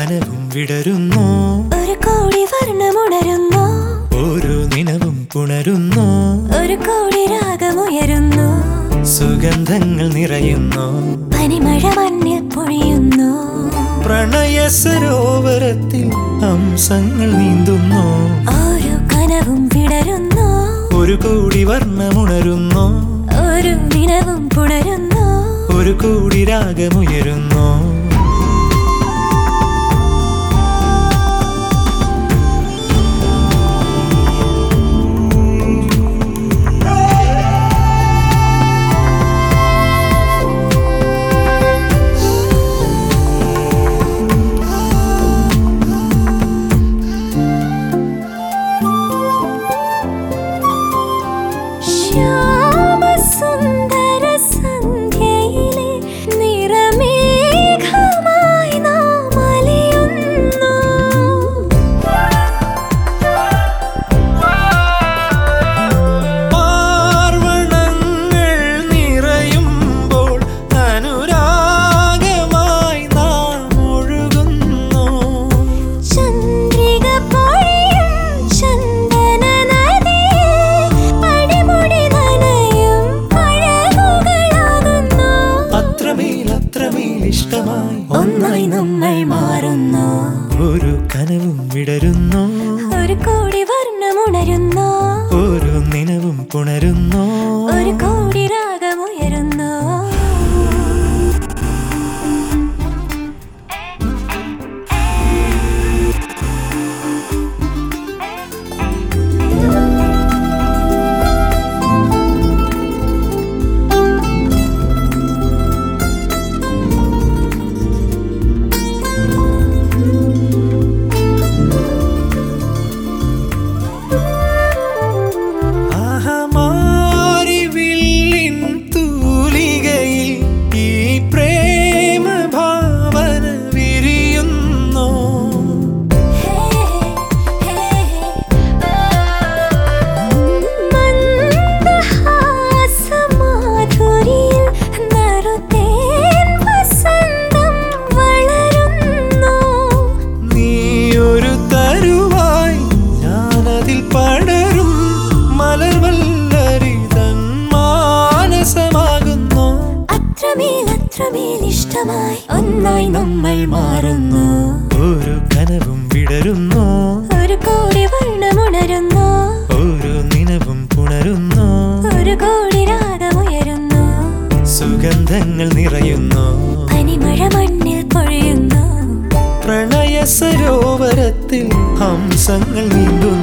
കനവും വിടരുന്നു ഒരു കോടി വർണ്ണമുണരുന്നു ഓരോ നിനവും പുണരുന്നു ഒരു കോടി രാഗമുയരുന്നു സുഗന്ധങ്ങൾ നിറയുന്നു പനിമഴ മഞ്ഞിൽ പൊഴിയുന്നു പ്രണയ സരോവരത്തിൽ ഹംസങ്ങൾ നീന്തുന്നു ഓരോ കനവും വിടരുന്നു ഒരു കോടി വർണ്ണമുണരുന്നു ഒരു ദിനവും പുണരുന്നു ഒരു കോടി രാഗമുയരുന്നു ശ്യാമസുന്ദര സന്ധ്യയിലെ നിറമേഘമായി നാം അലയുന്നു പാർവണങ്ങൾ നിറയുമ്പോൾ അനുരാഗമായി നാം ഒഴുകുന്നു ചന്ദ്രിക പൊഴിയും ചന്ദന നദിയിൽ പടിമുടി നനയും അഴകുകളാകുന്നു അത്രമേൽ അത്രമേൽ ഇഷ്ടമായി ഒന്നായി നമ്മൾ മാറുന്നു ഒരു കനവും വിടരുന്നു ഒരു കോടി വർണ്ണമുണരുന്നു ഓരോ നിനവും പുണരുന്നു ഒരു കോടി രാഗമുയരുന്നു ആഹമാരിവില്ലിൻ തൂലികയിൽ ഈ പ്രേമ ഭാവന വിരിയുന്നു മന്ദഹാസമാധുരിയിൽ നറുതേൻ വസന്തം വളരുന്നു നീയൊരു തരുവായി ഞാനതിൽ പടരും മലർവല്ലരിതൻ മാനസമാകുന്നു അത്രമേൽ അത്രമേൽ ഇഷ്ടമായി ഒന്നായി നമ്മൾ മാറുന്നു ഒരു കനവും വിടരുന്നു ഒരു കോടി വർണ്ണമുണരുന്നു ഓരോ നിനവും പുണരുന്നു ഒരു കോടി രാഗമുയരുന്നു സുഗന്ധങ്ങൾ നിറയുന്നു പനിമഴ മണ്ണിൽ പൊഴിയുന്നു പ്രണയ സരോവരത്തിൽ ഹംസങ്ങൾ നീന്തുന്നു